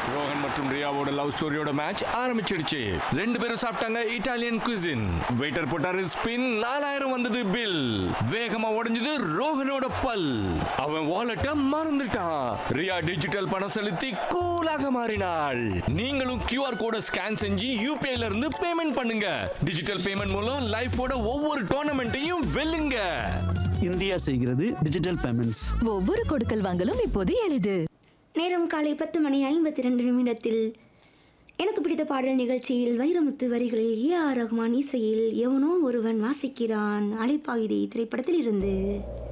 ரோஹன் மற்றும் ரியாவோட love ஸ்டோரியோட match ஆரம்பிச்சிடுச்சு ரெண்டு பேரும் சாப்பிட்டாங்க இட்டாலியன் குசின் வெயிட்டர் போட்டாரு ஸ்பின் நாலாயிரம் வந்தது பில் வேகமா உடைஞ்சது ரோஹனோட பல் அவன் வாலெட்ட மறந்துட்டான் ரியா டிஜிட்டல் பணம் செலுத்தி கூலாக மாறினாள் நீங்களும் கியூஆர் கோட ஸ்கேன் செஞ்சு யூபிஐல இருந்து பேமெண்ட் பண்ணுங்க டிஜிட்டல் பேமெண்ட் மூலம் லைஃபோட ஒவ்வொரு டோர்னமெண்ட்டையும் வெல்லுங்க இந்தியா செய்கிறது டிஜிட்டல் பேமெண்ட்ஸ் ஒவ்வொரு கொடுக்கல் வாங்கலும் இப்போது எளிது நேரம் காலை பத்து மணி ஐம்பத்தி ரெண்டு நிமிடத்தில் எனக்கு பிடித்த பாடல் நிகழ்ச்சியில் வைரமுத்து வரிகளில் ஏ ஆர் ரஹ்மான் இசையில் எவனோ ஒருவன் வாசிக்கிறான் அலைப்பாயுதை திரைப்படத்தில் இருந்து